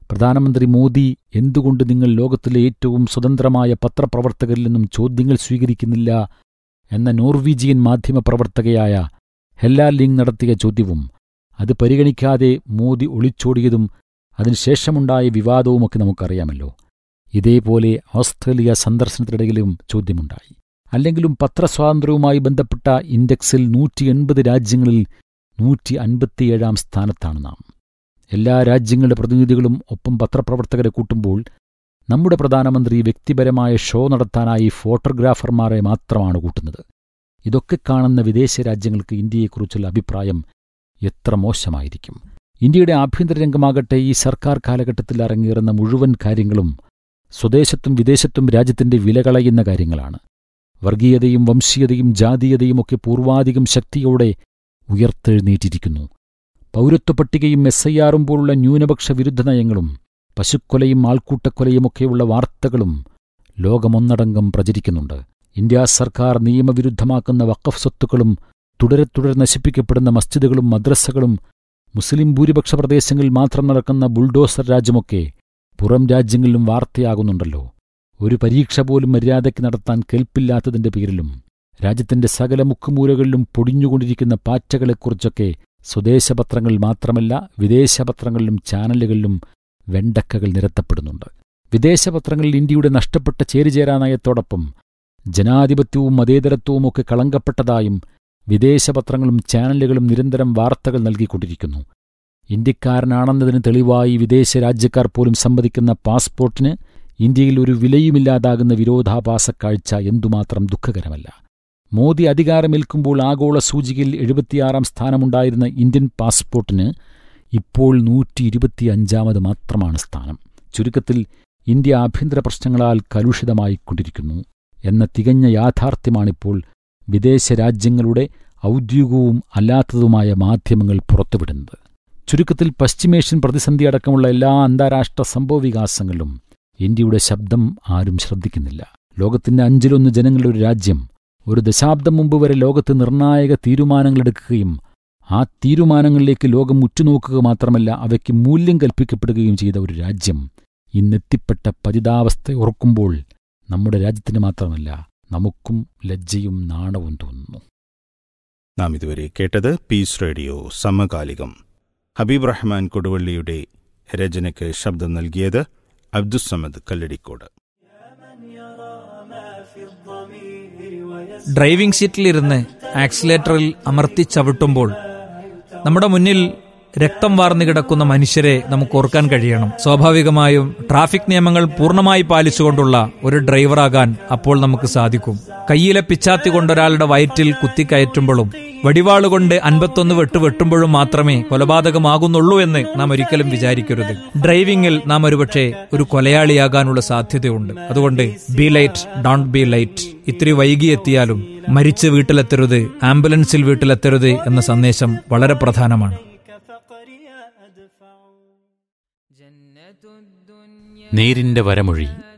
പ്രധാനമന്ത്രി മോദി എന്തുകൊണ്ട് നിങ്ങൾ ലോകത്തിലെ ഏറ്റവും സ്വതന്ത്രമായ പത്രപ്രവർത്തകരിൽ നിന്നും ചോദ്യങ്ങൾ സ്വീകരിക്കുന്നില്ല എന്ന നോർവീജിയൻ മാധ്യമപ്രവർത്തകയായ ഹെല്ല ലിങ് നടത്തിയ ചോദ്യവും അത് പരിഗണിക്കാതെ മോദി ഒളിച്ചോടിയതും അതിനുശേഷമുണ്ടായ വിവാദവുമൊക്കെ നമുക്കറിയാമല്ലോ ഇതേപോലെ ഓസ്ട്രേലിയ സന്ദർശനത്തിനിടയിലും ചോദ്യമുണ്ടായി അല്ലെങ്കിലും പത്രസ്വാതന്ത്ര്യവുമായി ബന്ധപ്പെട്ട ഇൻഡെക്സിൽ നൂറ്റി എൺപത് രാജ്യങ്ങളിൽ നൂറ്റി അൻപത്തിയേഴാം സ്ഥാനത്താണ് നാം എല്ലാ രാജ്യങ്ങളുടെ പ്രതിനിധികളും ഒപ്പം പത്രപ്രവർത്തകരെ കൂട്ടുമ്പോൾ നമ്മുടെ പ്രധാനമന്ത്രി വ്യക്തിപരമായ ഷോ നടത്താനായി ഫോട്ടോഗ്രാഫർമാരെ മാത്രമാണ് കൂട്ടുന്നത് ഇതൊക്കെ കാണുന്ന വിദേശ രാജ്യങ്ങൾക്ക് ഇന്ത്യയെക്കുറിച്ചുള്ള അഭിപ്രായം എത്ര മോശമായിരിക്കും ഇന്ത്യയുടെ ആഭ്യന്തര രംഗമാകട്ടെ ഈ സർക്കാർ കാലഘട്ടത്തിൽ അരങ്ങേറുന്ന മുഴുവൻ കാര്യങ്ങളും സ്വദേശത്തും വിദേശത്തും രാജ്യത്തിന്റെ വിലകളയുന്ന കാര്യങ്ങളാണ് വർഗീയതയും വംശീയതയും ജാതീയതയും ഒക്കെ പൂർവാധികം ശക്തിയോടെ ഉയർത്തെഴുന്നേറ്റിരിക്കുന്നു പൗരത്വ പട്ടികയും എസ് ഐ ആറും പോലുള്ള ന്യൂനപക്ഷ വിരുദ്ധ നയങ്ങളും പശുക്കൊലയും ആൾക്കൂട്ടക്കൊലയുമൊക്കെയുള്ള വാർത്തകളും ലോകമൊന്നടങ്കം പ്രചരിക്കുന്നുണ്ട് ഇന്ത്യാ സർക്കാർ നിയമവിരുദ്ധമാക്കുന്ന വഖഫ് സ്വത്തുക്കളും തുടരെ തുടരെ നശിപ്പിക്കപ്പെടുന്ന മസ്ജിദുകളും മദ്രസകളും മുസ്ലിം ഭൂരിപക്ഷ പ്രദേശങ്ങളിൽ മാത്രം നടക്കുന്ന ബുൾഡോസർ രാജ്യമൊക്കെ പുറം രാജ്യങ്ങളിലും വാർത്തയാകുന്നുണ്ടല്ലോ ഒരു പരീക്ഷ പോലും മര്യാദയ്ക്ക് നടത്താൻ കെൽപ്പില്ലാത്തതിന്റെ പേരിലും രാജ്യത്തിന്റെ സകല മുക്കുമൂലകളിലും പൊടിഞ്ഞുകൊണ്ടിരിക്കുന്ന പാറ്റകളെക്കുറിച്ചൊക്കെ സ്വദേശപത്രങ്ങളിൽ മാത്രമല്ല വിദേശപത്രങ്ങളിലും ചാനലുകളിലും വെണ്ടക്കകൾ നിരത്തപ്പെടുന്നുണ്ട് വിദേശപത്രങ്ങളിൽ ഇന്ത്യയുടെ നഷ്ടപ്പെട്ട ചേരിചേരാ നയത്തോടൊപ്പം ജനാധിപത്യവും മതേതരത്വവുമൊക്കെ കളങ്കപ്പെട്ടതായും വിദേശപത്രങ്ങളും ചാനലുകളും നിരന്തരം വാർത്തകൾ നൽകിക്കൊണ്ടിരിക്കുന്നു ഇന്ത്യക്കാരനാണെന്നതിന് തെളിവായി വിദേശ രാജ്യക്കാർ പോലും സമ്മതിക്കുന്ന പാസ്പോർട്ടിന് ഇന്ത്യയിൽ ഒരു വിലയുമില്ലാതാകുന്ന വിരോധാഭാസ കാഴ്ച എന്തുമാത്രം ദുഃഖകരമല്ല മോദി അധികാരമേൽക്കുമ്പോൾ ആഗോള സൂചികയിൽ എഴുപത്തിയാറാം സ്ഥാനമുണ്ടായിരുന്ന ഇന്ത്യൻ പാസ്പോർട്ടിന് ഇപ്പോൾ നൂറ്റി ഇരുപത്തിയഞ്ചാമത് മാത്രമാണ് സ്ഥാനം ചുരുക്കത്തിൽ ഇന്ത്യ ആഭ്യന്തര പ്രശ്നങ്ങളാൽ കലുഷിതമായിക്കൊണ്ടിരിക്കുന്നു എന്ന തികഞ്ഞ യാഥാർത്ഥ്യമാണിപ്പോൾ വിദേശ രാജ്യങ്ങളുടെ ഔദ്യോഗികവും അല്ലാത്തതുമായ മാധ്യമങ്ങൾ പുറത്തുവിടുന്നത് ചുരുക്കത്തിൽ പശ്ചിമേഷ്യൻ പ്രതിസന്ധി അടക്കമുള്ള എല്ലാ അന്താരാഷ്ട്ര സംഭവവികാസങ്ങളിലും ഇന്ത്യയുടെ ശബ്ദം ആരും ശ്രദ്ധിക്കുന്നില്ല ലോകത്തിന്റെ അഞ്ചിലൊന്ന് ജനങ്ങളുടെ ഒരു രാജ്യം ഒരു ദശാബ്ദം മുമ്പ് വരെ ലോകത്ത് നിർണായക തീരുമാനങ്ങളെടുക്കുകയും ആ തീരുമാനങ്ങളിലേക്ക് ലോകം ഉറ്റുനോക്കുക മാത്രമല്ല അവയ്ക്ക് മൂല്യം കൽപ്പിക്കപ്പെടുകയും ചെയ്ത ഒരു രാജ്യം ഇന്നെത്തിപ്പെട്ട പതിതാവസ്ഥ ഓർക്കുമ്പോൾ നമ്മുടെ രാജ്യത്തിന് മാത്രമല്ല നമുക്കും ലജ്ജയും നാണവും തോന്നുന്നു നാം ഇതുവരെ കേട്ടത് പീസ് റേഡിയോ സമകാലികം ഹബീബ് റഹ്മാൻ കൊടുവള്ളിയുടെ രചനയ്ക്ക് ശബ്ദം നൽകിയത് അബ്ദുസമദ് കല്ലടിക്കോട് ഡ്രൈവിംഗ് സീറ്റിലിരുന്ന് ആക്സിലേറ്ററിൽ അമർത്തി ചവിട്ടുമ്പോൾ നമ്മുടെ മുന്നിൽ രക്തം വാർന്നു കിടക്കുന്ന മനുഷ്യരെ നമുക്ക് ഓർക്കാൻ കഴിയണം സ്വാഭാവികമായും ട്രാഫിക് നിയമങ്ങൾ പൂർണ്ണമായി പാലിച്ചുകൊണ്ടുള്ള ഒരു ഡ്രൈവറാകാൻ അപ്പോൾ നമുക്ക് സാധിക്കും കയ്യിലെ പിച്ചാത്തി കൊണ്ടൊരാളുടെ വയറ്റിൽ കുത്തിക്കയറ്റുമ്പോഴും വടിവാളുകൊണ്ട് അൻപത്തൊന്ന് വെട്ട് വെട്ടുമ്പോഴും മാത്രമേ കൊലപാതകമാകുന്നുള്ളൂ എന്ന് നാം ഒരിക്കലും വിചാരിക്കരുത് ഡ്രൈവിംഗിൽ നാം ഒരുപക്ഷെ ഒരു കൊലയാളിയാകാനുള്ള സാധ്യതയുണ്ട് അതുകൊണ്ട് be late don't be late ഇത്തിരി വൈകിയെത്തിയാലും മരിച്ച് വീട്ടിലെത്തരുത് ആംബുലൻസിൽ വീട്ടിലെത്തരുത് എന്ന സന്ദേശം വളരെ പ്രധാനമാണ് നേരിന്റെ വരമൊഴി